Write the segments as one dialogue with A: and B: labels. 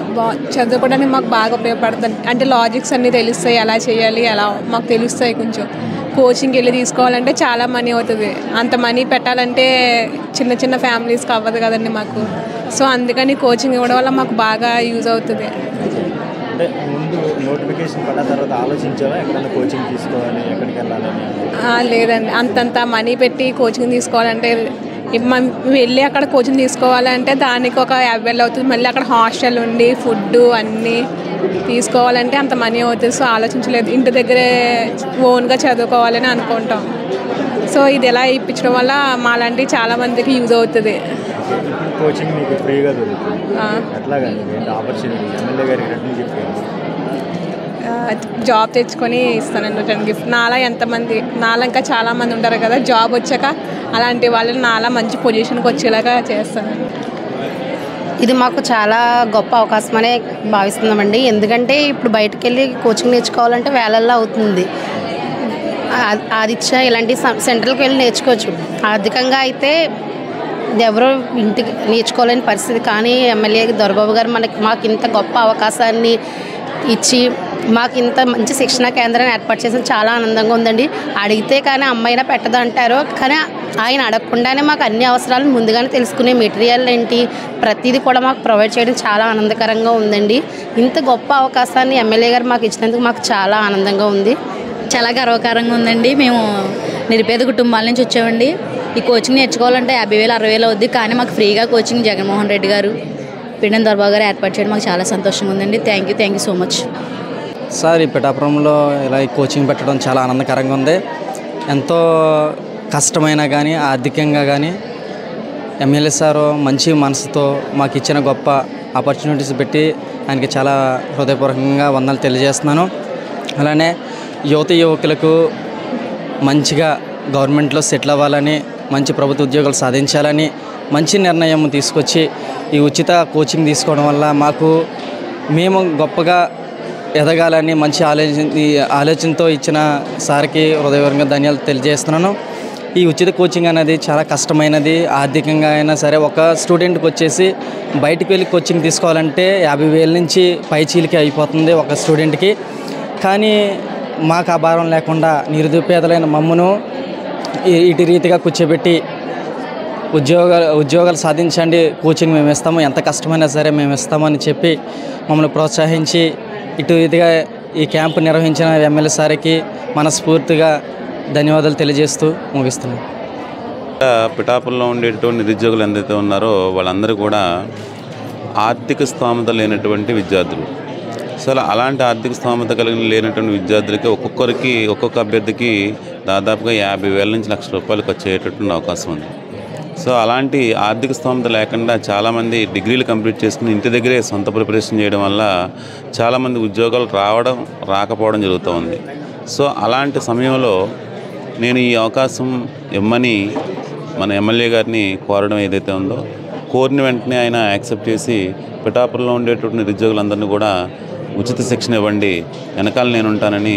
A: బా చదువుకోవడానికి మాకు బాగా ఉపయోగపడుతుంది అంటే లాజిక్స్ అన్నీ తెలుస్తాయి ఎలా చేయాలి ఎలా మాకు తెలుస్తాయి కొంచెం కోచింగ్కి వెళ్ళి తీసుకోవాలంటే చాలా మనీ అవుతుంది అంత మనీ పెట్టాలంటే చిన్న చిన్న ఫ్యామిలీస్కి అవ్వదు కదండి మాకు సో అందుకని కోచింగ్ ఇవ్వడం వల్ల మాకు బాగా యూజ్ అవుతుంది
B: అంటే ముందు నోటిఫికేషన్ పడ్డ తర్వాత ఆలోచించావా ఎక్కడైనా కోచింగ్ తీసుకోవాలి ఎక్కడికి వెళ్ళాలని
A: ఆ, లేదండి అంతంత మనీ పెట్టి కోచింగ్ తీసుకోవాలంటే ఇప్ మనం వెళ్ళి అక్కడ కోచింగ్ తీసుకోవాలంటే దానికి ఒక యాభై వేలు అవుతుంది మళ్ళీ అక్కడ హాస్టల్ ఉండి ఫుడ్ అన్నీ తీసుకోవాలంటే అంత మనీ అవుతుంది సో ఆలోచించలేదు ఇంటి దగ్గరే ఓన్గా చదువుకోవాలని అనుకుంటాం సో ఇది ఎలా ఇప్పించడం వల్ల మాలాంటి చాలా మందికి యూజ్ అవుతుంది
B: ఇప్పుడు కోచింగ్ మీకు ఫ్రీగా దొరుకుతుంది
A: ఆ,
B: ఎట్లాగండి ఏంటి ఆపర్చునిటీ ఎమ్మెల్యే గారికి రిటర్న్ చెప్పారు
A: ఆ, జాబ్ తెచ్చుకొని ఇస్తానండి రిటర్న్ గిఫ్ట్ నాలా ఎంతమంది నాలా ఇంకా చాలా మంది ఉంటారు కదా జాబ్ వచ్చాక అలాంటి వాళ్ళని నాలా మంచి పొజిషన్కి వచ్చేలాగా చేస్తానండి
C: ఇది మాకు చాలా గొప్ప అవకాశం అనే భావిస్తున్నామండి ఎందుకంటే ఇప్పుడు బయటకు వెళ్ళి కోచింగ్ నేర్చుకోవాలంటే వేలల్లో అవుతుంది ఆ- ఆదిత్య ఇలాంటి సం- సెంటర్కి వెళ్ళి నేర్చుకోవచ్చు ఆర్థికంగా అయితే ఎవరో ఇంటికి నేర్చుకోలేని పరిస్థితి కానీ ఎమ్మెల్యే దొరబాబు గారు మనకి మాకు ఇంత గొప్ప అవకాశాన్ని ఇచ్చి మాకు ఇంత మంచి శిక్షణ కేంద్రాన్ని ఏర్పాటు చేసిన చాలా ఆనందంగా ఉందండి అడిగితే కానీ అమ్మాయినా పెట్టదు అంటారు కానీ ఆయన అడగకుండానే మాకు అన్ని అవసరాలు ముందుగానే తెలుసుకునే మెటీరియల్ ఏంటి ప్రతిదీ కూడా మాకు ప్రొవైడ్ చేయడం చాలా ఆనందకరంగా ఉందండి ఇంత గొప్ప అవకాశాన్ని ఎమ్మెల్యే గారు మాకు ఇచ్చినందుకు మాకు చాలా ఆనందంగా ఉంది
D: చాలా గర్వకారంగా ఉందండి మేము నిరుపేద కుటుంబాల నుంచి వచ్చామండి ఈ కోచింగ్ నేర్చుకోవాలంటే యాభై వేలు అరవై వేలు అవుద్ది కానీ మాకు ఫ్రీగా కోచింగ్ జగన్మోహన్ రెడ్డి గారు పిండం దర్బాబు గారు ఏర్పాటు చేయడం మాకు చాలా సంతోషంగా ఉందండి thank you thank you so much
E: sir ఈ పిఠాపురంలో ఇలా ఈ కోచింగ్ పెట్టడం చాలా ఆనందకరంగా ఉంది ఎంతో కష్టమైనా కానీ ఆర్థికంగా కానీ ఎమ్మెల్యే సారు మంచి మనసుతో మాకు ఇచ్చిన గొప్ప ఆపర్చునిటీస్ పెట్టి ఆయనకి చాలా హృదయపూర్వకంగా వందలు తెలియజేస్తున్నాను అలానే యువత యువకులకు మంచిగా గవర్నమెంట్లో సెటిల్ అవ్వాలని మంచి ప్రభుత్వ ఉద్యోగాలు సాధించాలని మంచి నిర్ణయం తీసుకొచ్చి ఈ ఉచిత కోచింగ్ తీసుకోవడం వల్ల మాకు మేము గొప్పగా ఎదగాలని మంచి ఆలోచన ఈ ఆలోచనతో ఇచ్చిన సార్కి హృదయపూర్వకంగా ధన్యాలు తెలియజేస్తున్నాను ఈ ఉచిత కోచింగ్ అనేది చాలా కష్టమైనది ఆర్థికంగా అయినా సరే ఒక స్టూడెంట్కి వచ్చేసి బయటికి వెళ్ళి కోచింగ్ తీసుకోవాలంటే యాభై వేల నుంచి పైచీలకి అయిపోతుంది ఒక స్టూడెంట్కి కానీ మాకు ఆ భారం లేకుండా నిరుపేదలైన మమ్మను ఈ- ఇటు రీతిగా కూర్చోబెట్టి ఉద్యోగాలు ఉద్యోగాలు సాధించండి కోచింగ్ మేము ఇస్తాము ఎంత కష్టమైనా సరే మేము ఇస్తామని చెప్పి మమ్మల్ని ప్రోత్సహించి ఇటు ఇదిగా ఈ క్యాంపు నిర్వహించిన ఎమ్మెల్యే సార్కి మనస్ఫూర్తిగా ధన్యవాదాలు తెలియజేస్తూ ముగిస్తున్నాను
F: పిఠాపుల్లో ఉండేటువంటి నిరుద్యోగులు ఎందైతే ఉన్నారో వాళ్ళందరూ కూడా ఆర్థిక స్తోమత లేనటువంటి విద్యార్థులు సో అలా- అలాంటి ఆర్థిక స్తోమత కలిగిన లేనటువంటి విద్యార్థులకి ఒక్కొక్కరికి ఒక్కొక్క అభ్యర్థికి దాదాపుగా యాభై వేల నుంచి లక్ష రూపాయలు ఖర్చు అయ్యేటటువంటి అవకాశం ఉంది సో అలాంటి ఆర్థిక స్తోమత లేకుండా చాలామంది డిగ్రీలు కంప్లీట్ చేసుకుని ఇంటి దగ్గరే సొంత ప్రిపరేషన్ చేయడం వల్ల చాలామంది ఉద్యోగాలు రావడం రాకపోవడం జరుగుతూ ఉంది సో అలాంటి సమయంలో నేను ఈ అవకాశం ఇమ్మని మన ఎమ్మెల్యే గారిని కోరడం ఏదైతే ఉందో కోరిన వెంటనే ఆయన యాక్సెప్ట్ చేసి పిఠాపురంలో ఉండేటువంటి నిరుద్యోగులందరినీ కూడా ఉచిత శిక్షణ ఇవ్వండి వెనకాల నేను ఉంటానని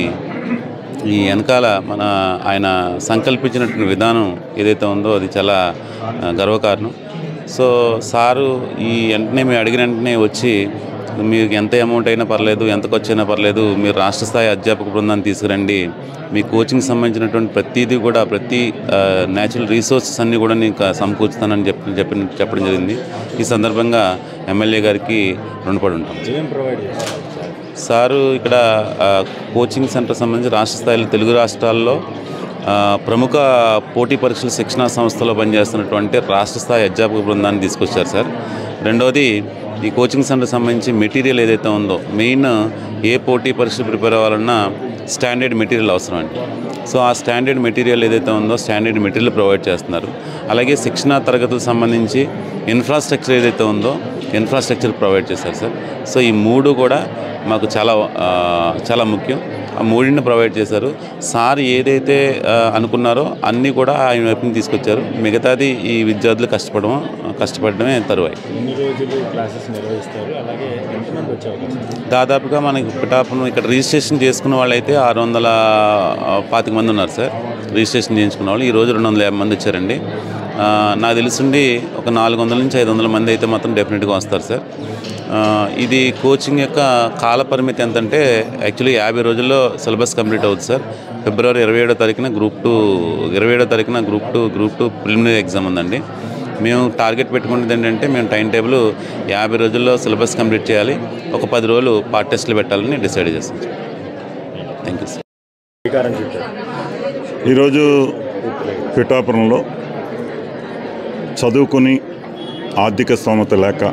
F: ఈ వెనకాల మన ఆయన సంకల్పించినటువంటి విధానం ఏదైతే ఉందో అది చాలా ఆ, గర్వకారణం సో సారు ఈ వెంటనే మేము అడిగిన వెంటనే వచ్చి మీకు ఎంత అమౌంట్ అయినా పర్లేదు ఎంత ఖర్చు అయినా పర్లేదు మీరు రాష్ట్ర స్థాయి అధ్యాపక బృందాన్ని తీసుకురండి మీ కోచింగ్ సంబంధించినటువంటి ప్రతిదీ కూడా ప్రతి న్యాచురల్ రీసోర్సెస్ అన్నీ కూడా నేను క- సమకూర్చుతానని చెప్పి చెప్పి చెప్పడం జరిగింది ఈ సందర్భంగా ఎమ్మెల్యే గారికి రుణపడి ఉంటాం
B: ఏం ప్రొవైడ్ చేస్తారు
F: సారు ఇక్కడ ఆ, కోచింగ్ సెంటర్ సంబంధించి రాష్ట్ర స్థాయిలో తెలుగు రాష్ట్రాల్లో ఆ, ప్రముఖ పోటీ పరీక్షల శిక్షణా సంస్థలో పనిచేస్తున్నటువంటి రాష్ట్ర స్థాయి అధ్యాపక బృందాన్ని తీసుకొచ్చారు సార్ రెండవది ఈ కోచింగ్ సెంటర్ సంబంధించి మెటీరియల్ ఏదైతే ఉందో మెయిన్ ఏ పోటీ పరీక్షలు ప్రిపేర్ అవ్వాలన్నా స్టాండర్డ్ మెటీరియల్ అవసరం అండి సో ఆ స్టాండర్డ్ మెటీరియల్ ఏదైతే ఉందో స్టాండర్డ్ మెటీరియల్ ప్రొవైడ్ చేస్తున్నారు అలాగే శిక్షణా తరగతులకు సంబంధించి ఇన్ఫ్రాస్ట్రక్చర్ ఏదైతే ఉందో ఇన్ఫ్రాస్ట్రక్చర్ ప్రొవైడ్ చేశారు సార్ సో ఈ మూడు కూడా మాకు చాలా ఆ, చాలా ముఖ్యం ఆ మూడింటిని ప్రొవైడ్ చేశారు సార్ ఏదైతే ఆ, అనుకున్నారో అన్నీ కూడా ఆయన వైపు నుంచి తీసుకొచ్చారు మిగతాది ఈ విద్యార్థులు కష్టపడడం కష్టపడడమే తరువాయి
B: ఎన్ని రోజులు క్లాసెస్ నిర్వహిస్తారు అలాగే ఎంతమంది వచ్చే అవకాశం ఉంది?
F: దాదాపుగా మనకి పిఠాపురం ఇక్కడ రిజిస్ట్రేషన్ చేసుకున్న వాళ్ళైతే ఆరు వందల పాతిక మంది ఉన్నారు సార్ రిజిస్ట్రేషన్ చేయించుకున్న వాళ్ళు ఈరోజు రెండు వందల యాభై మంది వచ్చారండి ఆ, నాకు తెలిసిండి ఒక నాలుగు వందల నుంచి ఐదు వందల మంది అయితే మాత్రం డెఫినెట్గా వస్తారు సార్ ఆ, ఇది కోచింగ్ యొక్క కాల పరిమితి ఎంతంటే యాక్చువల్లీ యాభై రోజుల్లో సిలబస్ కంప్లీట్ అవుతుంది సార్ ఫిబ్రవరి ఇరవై ఏడో తారీఖున గ్రూప్ టూ ఇరవై ఏడో తారీఖున group two group two preliminary exam ఉందండి మేము టార్గెట్ పెట్టుకున్నది ఏంటంటే మేము టైం టేబుల్ యాభై రోజుల్లో సిలబస్ కంప్లీట్ చేయాలి ఒక పది రోజులు పార్ట్ టెస్ట్లు పెట్టాలని డిసైడ్ చేస్తాం సార్ థ్యాంక్ యూ సార్
B: శ్రీకారం చుట్టారు
G: ఈరోజు పిఠాపురంలో చదువుకుని ఆర్థిక స్తోమత లేక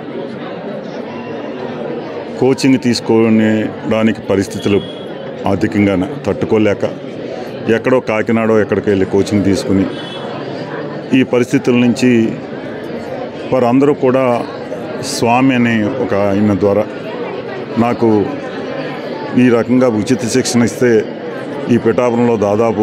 G: కోచింగ్ తీసుకోవడానికి పరిస్థితులు ఆర్థికంగా తట్టుకోలేక ఎక్కడో కాకినాడో ఎక్కడికి వెళ్ళి కోచింగ్ తీసుకుని ఈ పరిస్థితుల నుంచి వారందరూ కూడా స్వామి అనే ఒక ఆయన ద్వారా నాకు ఈ రకంగా ఉచిత శిక్షణ ఇస్తే ఈ పిఠాపురంలో దాదాపు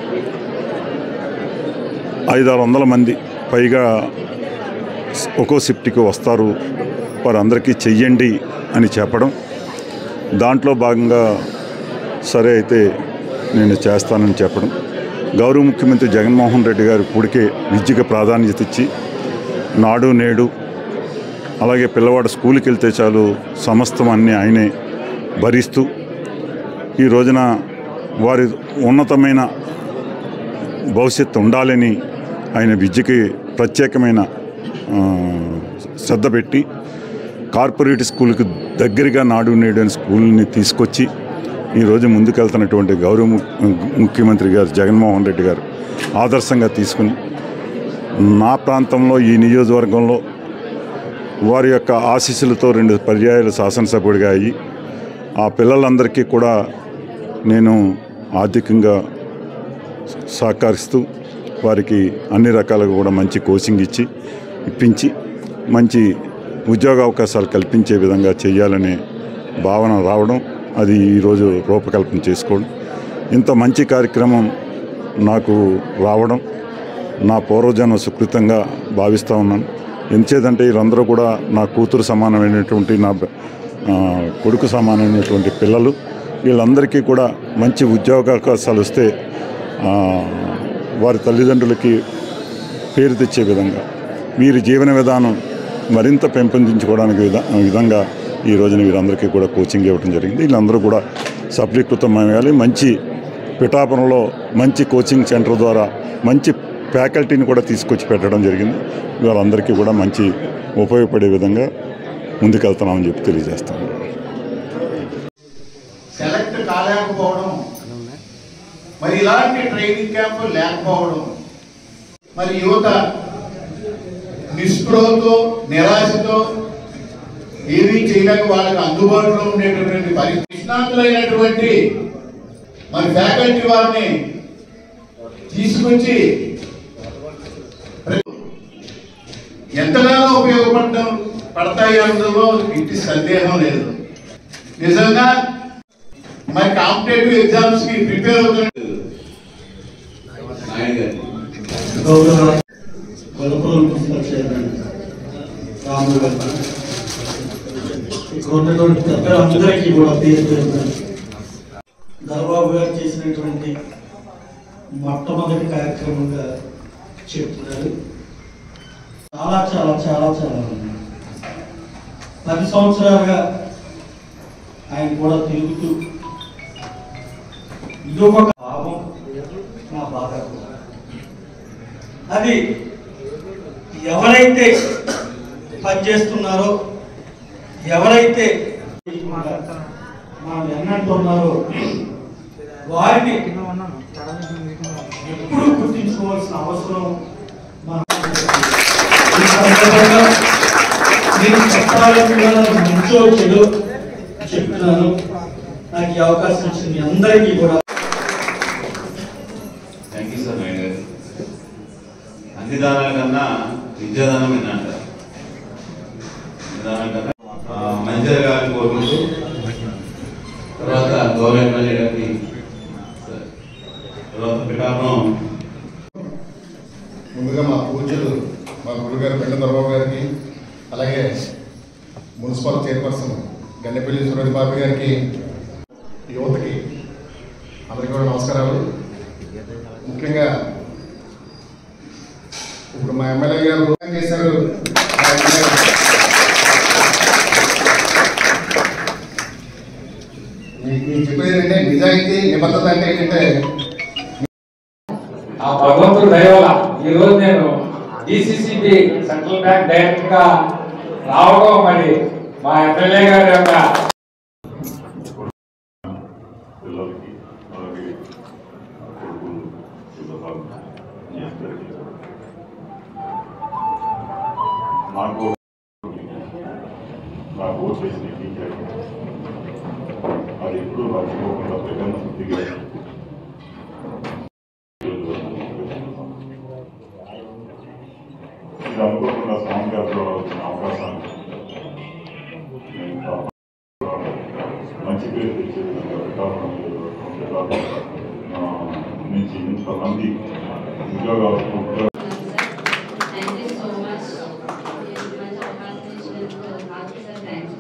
G: ఐదారు వందల మంది పైగా ఒక్కో షిఫ్ట్కి వస్తారు వారందరికీ చెయ్యండి అని చెప్పడం దాంట్లో భాగంగా సరే అయితే నేను చేస్తానని చెప్పడం గౌరవ ముఖ్యమంత్రి జగన్మోహన్ రెడ్డి గారు ఇప్పటికే విద్యకు ప్రాధాన్యత ఇచ్చి నాడు నేడు అలాగే పిల్లవాడు స్కూల్కి వెళ్తే చాలు సమస్తం అన్నీ ఆయనే భరిస్తూ ఈ రోజున వారి ఉన్నతమైన భవిష్యత్తు ఉండాలని ఆయన విద్యకి ప్రత్యేకమైన ఆ, శ్రద్ధ పెట్టి కార్పొరేట్ స్కూల్కి దగ్గరగా నాడు నేడు అనే స్కూల్ని తీసుకొచ్చి ఈరోజు ముందుకెళ్తున్నటువంటి గౌరవ ము- ముఖ్యమంత్రి గారు జగన్మోహన్ రెడ్డి గారు ఆదర్శంగా తీసుకుని నా ప్రాంతంలో ఈ నియోజకవర్గంలో వారి యొక్క ఆశీస్సులతో రెండు పర్యాయాలు శాసనసభ్యుడిగా అయ్యి ఆ పిల్లలందరికీ కూడా నేను ఆర్థికంగా సహకరిస్తూ వారికి అన్ని రకాలుగా కూడా మంచి కోచింగ్ ఇచ్చి ఇప్పించి మంచి ఉద్యోగ అవకాశాలు కల్పించే విధంగా చేయాలనే భావన రావడం అది ఈరోజు రూపకల్పన చేసుకోవడం ఇంత మంచి కార్యక్రమం నాకు రావడం నా పూర్వజన్మ సుకృతంగా భావిస్తూ ఉన్నాను ఎంచేదంటే వీళ్ళందరూ కూడా నా కూతురు సమానమైనటువంటి నా బ- ఆ, కొడుకు సమానమైనటువంటి పిల్లలు వీళ్ళందరికీ కూడా మంచి ఉద్యోగ అవకాశాలు వస్తే ఆ, వారి తల్లిదండ్రులకి పేరు తెచ్చే విధంగా వీరి జీవన విధానం మరింత పెంపొందించుకోవడానికి విధ విధంగా ఈ రోజున వీరందరికీ కూడా కోచింగ్ ఇవ్వడం జరిగింది వీళ్ళందరూ కూడా సఫలీకృతమయ్యాలి మంచి పిఠాపురంలో మంచి కోచింగ్ సెంటర్ ద్వారా మంచి ఫ్యాకల్టీని కూడా తీసుకొచ్చి పెట్టడం జరిగింది వాళ్ళందరికీ కూడా మంచి ఉపయోగపడే విధంగా ముందుకెళ్తున్నామని చెప్పి తెలియజేస్తాను
H: సెలెక్ట్ కాలేకపోవడం మరి ఇలాంటి ట్రైనింగ్ క్యాంప్ లేకపోవడం మరి యువత నిస్పృహతో నిరాశతో ఏమీ చేయలేక వాళ్ళకి అందుబాటులో ఉండేటటువంటి పరిస్థితి నిష్ణాతులైనటువంటి మరి ఫ్యాకల్టీ వారిని తీసుకొచ్చి ఎంతగానో ఉపయోగపడటం పడతాయి అందులో ఇంటి సందేహం లేదు నిజంగా మరి కాంపిటేటివ్ ఎగ్జామ్స్ కి ప్రిపేర్ అవుతున్న
I: గౌరవ గొడవలు మున్సిపల్ చైర్మన్ రాములు గారు ఇక్కడ ఉన్నటువంటి పెద్దలందరికీ కూడా పేరు పేరున దర్బాబు గారు చేసినటువంటి మొట్టమొదటి కార్యక్రమంగా చెప్తున్నారు చాలా చాలా చాలా చాలా ఉంది. పది సంవత్సరాలుగా ఆయన కూడా తిరుగుతూ ఇదొక భావం నా బాధ కూడా. అది ఎవరైతే పనిచేస్తున్నారో ఎవరైతే మనం ఎన్నంటున్నారో వారిని ఎప్పుడు గుర్తించుకోవాల్సిన అవసరం మన ఈ సందర్భంగా నేను చెప్పాలనుకున్న నుంచో చెడు చెప్తున్నాను నాకు ఈ అవకాశం ఇచ్చిన మీ అందరికీ కూడా
F: థ్యాంక్ యూ సార్ నాయుడు గారు అన్ని దానాల కన్నా విద్యాదానం ఏంటంటారు విధానాల కన్నా ఆ, మంచి జరగాలని కోరుకుంటూ తర్వాత గౌరవ ఎమ్మెల్యే గారికి తర్వాత పిఠాపురం
H: ముందుగా మా పూజ్యులు మా గురుగారు పెండ దొరబాబు గారికి అలాగే మున్సిపల్ చైర్పర్సన్ గన్నెపల్లి సురేష్ బాబు గారికి యువతకి అందరికీ కూడా నమస్కారాలు ముఖ్యంగా ఇప్పుడు ఇప్పుడు మా ఎమ్మెల్యే గారు చేశారు ఆ ఎమ్మెల్యే మీకు మీకు చెప్పేది ఏంటంటే నిజాయితీ నిబద్ధత అంటే ఏంటంటే
J: ఆ భగవంతుడు దయవల్ల ఈ రోజు నేను డిసిసిబి సెంట్రల్ బ్యాంక్ డైరెక్టర్ గా రావడం మరి మా ఎమ్మెల్యే గారి యొక్క
G: పిల్లలకి అలాగే కొడుకులు శుభాలు మీ అందరికీ నాకు నాకు ఓటు వేసిన టీచర్ అది ఎప్పుడు మర్చిపోకుండా ప్రజలను బుద్ధిగా ఇది అనుకోకుండా స్వామి గారితో వచ్చిన అవకాశాన్ని నేను తప్పకుండా మంచి పేరు తెచ్చే విధంగా వికాసం వికాసం, ఆ, నుంచి ఇంతమంది ఉద్యోగాలు ఉద్యోగాలు
K: Thank you so much. Yes, మంచి అవకాశం ఇచ్చినందుకు నాకు సార్ థ్యాంక్స్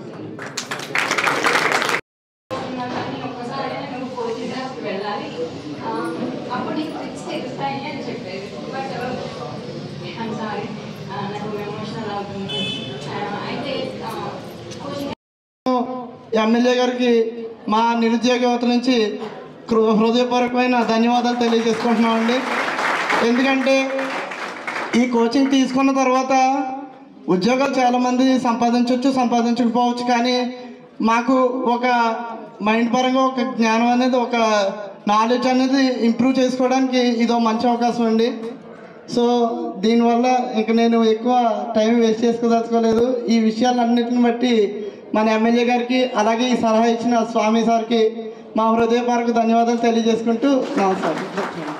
K: ఒక్కసారి నేను కోచింగ్ క్లాస్కి వెళ్ళాలి ఆ, అప్పుడు నీకు ట్రిక్స్ తెలుస్తాయి అని చెప్పేది బట్ ఐమ్ సారీ నాకు ఎమోషనల్ అవుతుంది ఆ, అయితే కోచింగ్
L: ఎమ్మెల్యే గారికి మా నిరుద్యోగ యువత నుంచి కృ- హృదయపూర్వకమైన ధన్యవాదాలు తెలియజేసుకుంటున్నామండి ఎందుకంటే ఈ కోచింగ్ తీసుకున్న తర్వాత ఉద్యోగాలు చాలామంది సంపాదించవచ్చు సంపాదించకపోవచ్చు కానీ మాకు ఒక మైండ్ పరంగా ఒక జ్ఞానం అనేది ఒక నాలెడ్జ్ అనేది ఇంప్రూవ్ చేసుకోవడానికి ఇదో మంచి అవకాశం అండి సో దీనివల్ల ఇంక నేను ఎక్కువ టైం వేస్ట్ చేసుకోదలుచుకోలేదు ఈ విషయాలన్నిటిని బట్టి మన ఎమ్మెల్యే గారికి అలాగే ఈ సలహా ఇచ్చిన స్వామి సార్కి మా హృదయపూర్వక ధన్యవాదాలు తెలియజేసుకుంటూ నమస్కారం